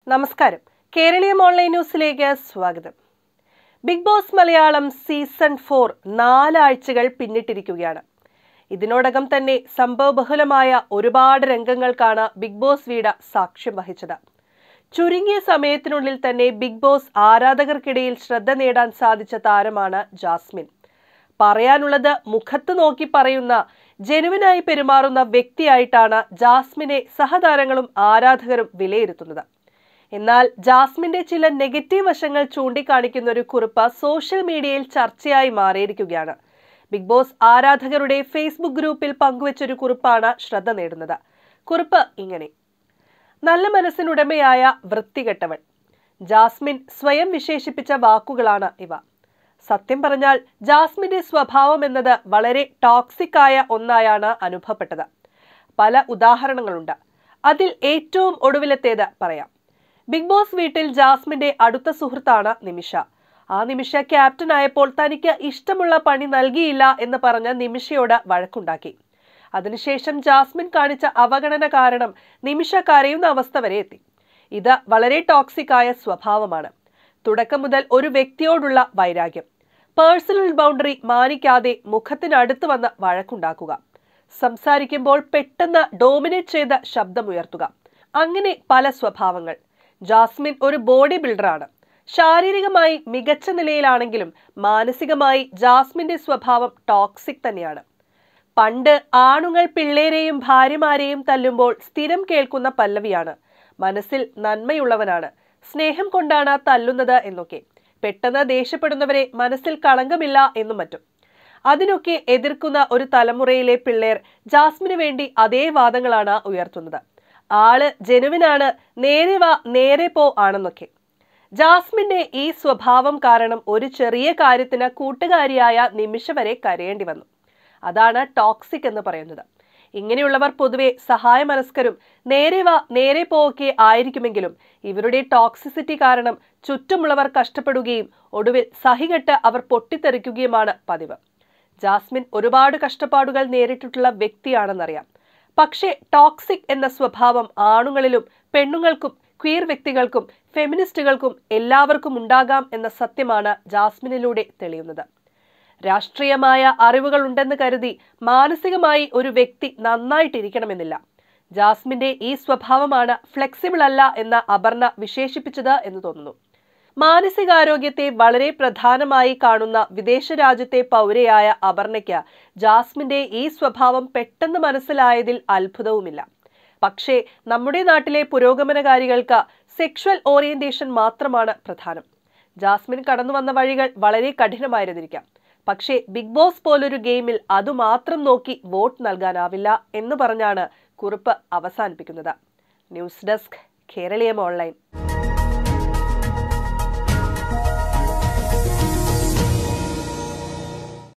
നമസ്കാരം കേരളീയം ഓൺലൈൻ ന്യൂസിലേക്ക് സ്വാഗതം big boss Malayalam season four നാലാഴ്ചകൾ പിന്നിട്ടിരിക്കുകയാണ് ഇതിനോടകം തന്നെ സംഭവബഹുലമായ ഒരുപാട് രംഗങ്ങൾക്കാണ് ബിഗ് ബോസ് വീട് സാക്ഷ്യം വഹിച്ചത് ചുരുങ്ങിയ സമയത്തിനുള്ളിൽ തന്നെ ബിഗ് ബോസ് ആരാധകർക്കിടയിൽ ശ്രദ്ധ നേടാൻ സാധിച്ച താരമാണ് ജാസ്മിൻ പറയാനുള്ളത് മുഖത്ത് നോക്കി പറയുന്ന ജനുവിനായി പെരുമാറുന്ന വ്യക്തിയായിട്ടാണ് ജാസ്മിനെ സഹതാരങ്ങളും ആരാധകരും വിലയിരുത്തുന്നത് എന്നാൽ ജാസ്മിന്റെ ചില നെഗറ്റീവ് വശങ്ങൾ ചൂണ്ടിക്കാണിക്കുന്ന ഒരു കുറിപ്പ് സോഷ്യൽ മീഡിയയിൽ ചർച്ചയായി മാറിയിരിക്കുകയാണ് ബിഗ് ബോസ് ആരാധകരുടെ ഫേസ്ബുക്ക് ഗ്രൂപ്പിൽ പങ്കുവച്ചൊരു കുറിപ്പാണ് ശ്രദ്ധ നേടുന്നത് കുറിപ്പ് ഇങ്ങനെ നല്ല മനസ്സിനുടമയായ വൃത്തികെട്ടവൾ ജാസ്മിൻ സ്വയം വിശേഷിപ്പിച്ച വാക്കുകളാണ് ഇവ സത്യം പറഞ്ഞാൽ ജാസ്മിന്റെ സ്വഭാവം എന്നത് വളരെ ടോക്സിക് ആയ ഒന്നായാണ് അനുഭവപ്പെട്ടത് പല ഉദാഹരണങ്ങളുണ്ട് അതിൽ ഏറ്റവും ഒടുവിലത്തേത് പറയാം ബിഗ് ബോസ് വീട്ടിൽ ജാസ്മിന്റെ അടുത്ത സുഹൃത്താണ് നിമിഷ ആ നിമിഷ ക്യാപ്റ്റൻ ആയപ്പോൾ തനിക്ക് ഇഷ്ടമുള്ള പണി നൽകിയില്ല എന്ന് പറഞ്ഞ് നിമിഷയോട് വഴക്കുണ്ടാക്കി അതിനുശേഷം ജാസ്മിൻ കാണിച്ച അവഗണന കാരണം നിമിഷ കരയുന്ന അവസ്ഥ വരെ എത്തി ഇത് വളരെ ടോക്സിക് ആയ സ്വഭാവമാണ് തുടക്കം മുതൽ ഒരു വ്യക്തിയോടുള്ള വൈരാഗ്യം പേഴ്സണൽ ബൗണ്ടറി മാനിക്കാതെ മുഖത്തിനടുത്ത് വന്ന് വഴക്കുണ്ടാക്കുക സംസാരിക്കുമ്പോൾ പെട്ടെന്ന് ഡോമിനേറ്റ് ചെയ്ത ശബ്ദമുയർത്തുക അങ്ങനെ പല സ്വഭാവങ്ങൾ ജാസ്മിൻ ഒരു ബോഡി ബിൽഡറാണ് ശാരീരികമായി മികച്ച നിലയിലാണെങ്കിലും മാനസികമായി ജാസ്മിന്റെ സ്വഭാവം ടോക്സിക് തന്നെയാണ് പണ്ട് ആണുങ്ങൾ പിള്ളേരെയും ഭാര്യമാരെയും തല്ലുമ്പോൾ സ്ഥിരം കേൾക്കുന്ന പല്ലവിയാണ് മനസ്സിൽ നന്മയുള്ളവനാണ് സ്നേഹം കൊണ്ടാണ് തല്ലുന്നത് എന്നൊക്കെ പെട്ടെന്ന് ദേഷ്യപ്പെടുന്നവരെ മനസ്സിൽ കളങ്കമില്ല എന്നും മറ്റും അതിനൊക്കെ എതിർക്കുന്ന ഒരു തലമുറയിലെ പിള്ളേർ ജാസ്മിന് വേണ്ടി അതേ വാദങ്ങളാണ് ഉയർത്തുന്നത് ആള് ജനുവിനാണ് നേരെ വാ നേരെ പോ ആണെന്നൊക്കെ ജാസ്മിന്റെ ഈ സ്വഭാവം കാരണം ഒരു ചെറിയ കാര്യത്തിന് കൂട്ടുകാരിയായ നിമിഷ വരെ കരയേണ്ടി വന്നു അതാണ് ടോക്സിക് എന്ന് പറയുന്നത് ഇങ്ങനെയുള്ളവർ പൊതുവെ സഹായ മനസ്കരും നേരെ വാ നേരെ പോവൊക്കെ ആയിരിക്കുമെങ്കിലും ഇവരുടെ ടോക്സിസിറ്റി കാരണം ചുറ്റുമുള്ളവർ കഷ്ടപ്പെടുകയും ഒടുവിൽ സഹികെട്ട് അവർ പൊട്ടിത്തെറിക്കുകയുമാണ് പതിവ് ജാസ്മിൻ ഒരുപാട് കഷ്ടപ്പാടുകൾ നേരിട്ടിട്ടുള്ള വ്യക്തിയാണെന്നറിയാം പക്ഷേ ടോക്സിക് എന്ന സ്വഭാവം ആണുങ്ങളിലും പെണ്ണുങ്ങൾക്കും ക്വീർ വ്യക്തികൾക്കും ഫെമിനിസ്റ്റുകൾക്കും എല്ലാവർക്കും ഉണ്ടാകാം എന്ന സത്യമാണ് ജാസ്മിനിലൂടെ തെളിയുന്നത് രാഷ്ട്രീയമായ അറിവുകൾ ഉണ്ടെന്ന് കരുതി മാനസികമായി ഒരു വ്യക്തി നന്നായിട്ടിരിക്കണമെന്നില്ല ജാസ്മിന്റെ ഈ സ്വഭാവമാണ് ഫ്ലെക്സിബിൾ അല്ല എന്ന അപർണ വിശേഷിപ്പിച്ചത് എന്ന് തോന്നുന്നു മാനസികാരോഗ്യത്തെ വളരെ പ്രധാനമായി കാണുന്ന വിദേശ രാജ്യത്തെ പൗരയായ അപർണയ്ക്ക് ജാസ്മിന്റെ ഈ സ്വഭാവം പെട്ടെന്ന് മനസ്സിലായതിൽ അത്ഭുതവുമില്ല പക്ഷേ നമ്മുടെ നാട്ടിലെ പുരോഗമനകാരികൾക്ക് സെക്ഷൽ ഓറിയന്റേഷൻ മാത്രമാണ് പ്രധാനം ജാസ്മിൻ കടന്നു വന്ന വഴികൾ വളരെ കഠിനമായിരുന്നിരിക്കാം പക്ഷേ ബിഗ് ബോസ് പോലൊരു ഗെയിമിൽ അതുമാത്രം നോക്കി വോട്ട് നൽകാനാവില്ല എന്ന് പറഞ്ഞാണ് കുറിപ്പ് അവസാനിപ്പിക്കുന്നത് ന്യൂസ് ഡെസ്ക് കേരളീയം ഓൺലൈൻ